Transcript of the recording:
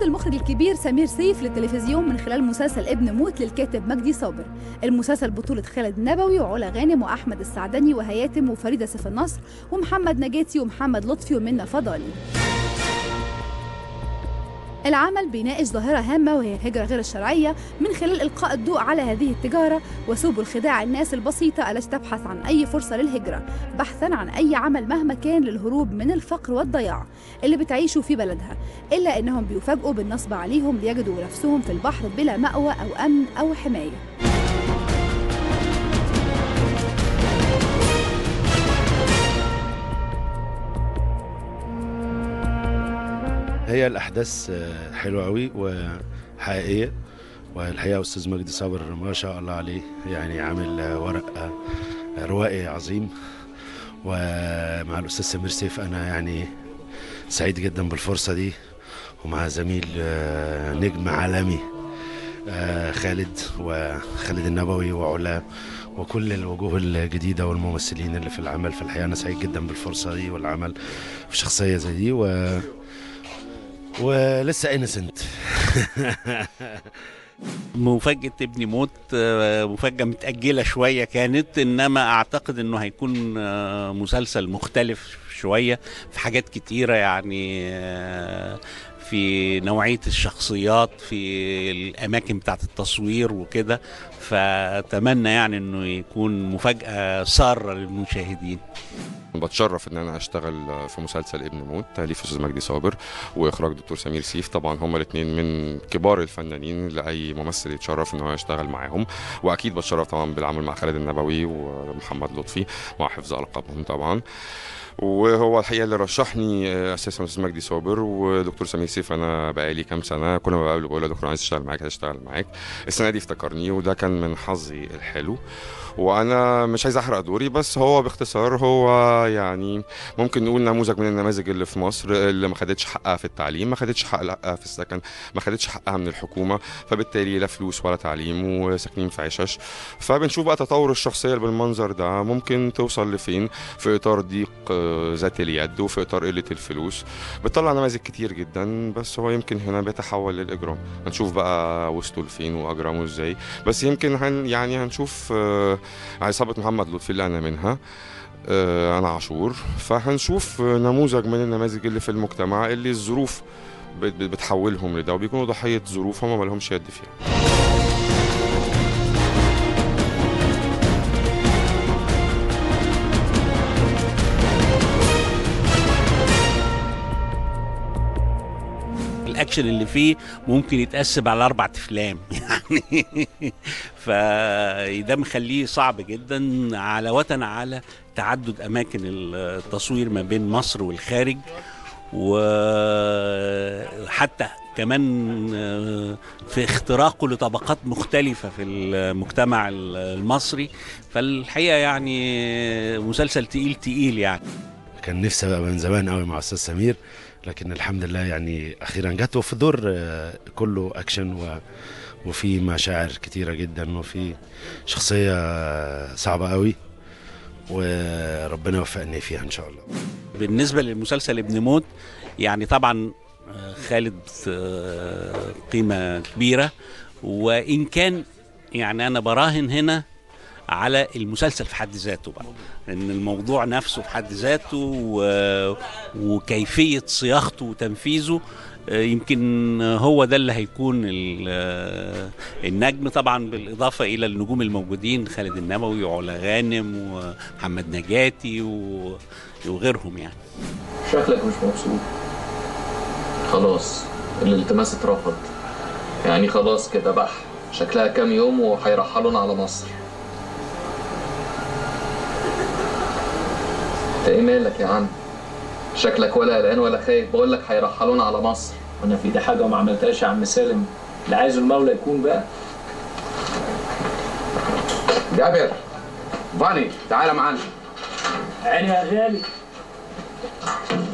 المخرج الكبير سمير سيف للتلفزيون من خلال مسلسل ابن موت للكاتب مجدي صابر المسلسل بطولة خالد النبوي وعلا غانم وأحمد السعدني وهياتم وفريدة سيف النصر ومحمد نجاتي ومحمد لطفي ومنى فضالي العمل بيناقش ظاهرة هامة وهي الهجرة غير الشرعية من خلال إلقاء الضوء على هذه التجارة وسبل خداع الناس البسيطة التي تبحث عن أي فرصة للهجرة بحثا عن أي عمل مهما كان للهروب من الفقر والضياع اللي بتعيشوا في بلدها إلا إنهم بيفاجئوا بالنصب عليهم ليجدوا نفسهم في البحر بلا مأوى أو أمن أو حماية هي الاحداث آه، حلوه قوي وحقيقيه والحقيقه استاذ مجدي صابر ما شاء الله عليه يعني عامل آه، ورق آه، روائي عظيم ومع الاستاذ سمير سيف انا يعني سعيد جدا بالفرصه دي ومع زميل آه، نجم عالمي آه، خالد وخالد النبوي وعلا وكل الوجوه الجديده والممثلين اللي في العمل في الحقيقه انا سعيد جدا بالفرصه دي والعمل في شخصيه زي دي و ولسه انسنت مفاجأة ابني موت آه، مفاجأة متأجلة شوية كانت إنما أعتقد إنه هيكون آه، مسلسل مختلف شوية في حاجات كتيرة يعني آه، في نوعية الشخصيات في الأماكن بتاعة التصوير وكده فأتمنى يعني إنه يكون مفاجأة سارة للمشاهدين بتشرف ان انا اشتغل في مسلسل ابن موت تاليف استاذ مجدي صابر واخراج دكتور سمير سيف طبعا هما الاثنين من كبار الفنانين لاي ممثل يتشرف ان هو يشتغل معاهم واكيد بتشرف طبعا بالعمل مع خالد النبوي ومحمد لطفي مع حفظ القابهم طبعا وهو الحقيقه اللي رشحني اساسا استاذ مجدي صابر ودكتور سمير سيف انا بقالي كام سنه كل ما بقابله بقول له دكتور عايز اشتغل معاك هشتغل معاك السنه دي افتكرني وده كان من حظي الحلو وانا مش عايز احرق دوري بس هو باختصار هو يعني ممكن نقول نموذج من النماذج اللي في مصر اللي ما خدتش حقها في التعليم ما خدتش حقها في السكن ما خدتش حقها من الحكومه فبالتالي لا فلوس ولا تعليم وساكنين في عشش فبنشوف بقى تطور الشخصيه اللي بالمنظر ده ممكن توصل لفين في اطار ضيق آه، ذات اليد وفي اطار قله الفلوس بتطلع نماذج كتير جدا بس هو يمكن هنا بيتحول للاجرام هنشوف بقى وصلوا لفين واجرموا ازاي بس يمكن هن يعني هنشوف آه، عصابه محمد لطفي اللي انا منها آه، انا عاشور فهنشوف آه، نموذج من النماذج اللي في المجتمع اللي الظروف بت- بت- بتحولهم لده وبيكونوا ضحيه ظروف هم ما لهمش يد فيها الاكشن اللي فيه ممكن يتقسم على اربع افلام يعني فده مخليه صعب جدا علاوه على تعدد اماكن التصوير ما بين مصر والخارج وحتى كمان في اختراقه لطبقات مختلفة في المجتمع المصري فالحقيقة يعني مسلسل تقيل تقيل يعني كان نفسي ابقى من زمان قوي مع استاذ سمير لكن الحمد لله يعني اخيرا جت وفي دور آه، كله اكشن و وفي مشاعر كتيره جدا وفي شخصيه آه، صعبه قوي وربنا يوفقني فيها ان شاء الله بالنسبة للمسلسل ابن موت يعني طبعا آه، خالد آه، قيمة كبيرة وإن كان يعني أنا براهن هنا على المسلسل في حد ذاته بقى ان الموضوع نفسه في حد ذاته و... وكيفيه صياغته وتنفيذه آه، يمكن هو ده اللي هيكون ال- آه، النجم طبعا بالاضافه الى النجوم الموجودين خالد النبوي وعلا غانم ومحمد نجاتي و... وغيرهم يعني شكلك مش مبسوط خلاص الالتماس اترفض يعني خلاص كده بح شكلها كام يوم وهيرحلونا على مصر انت ايه مالك يا عم شكلك ولا قلقان ولا خايف بقول لك هيرحلونا على مصر وانا في ده حاجه ما عملتهاش يا عم سالم اللي عايزه المولى يكون بقى جابر فاني تعالى معانا عيني يا غالي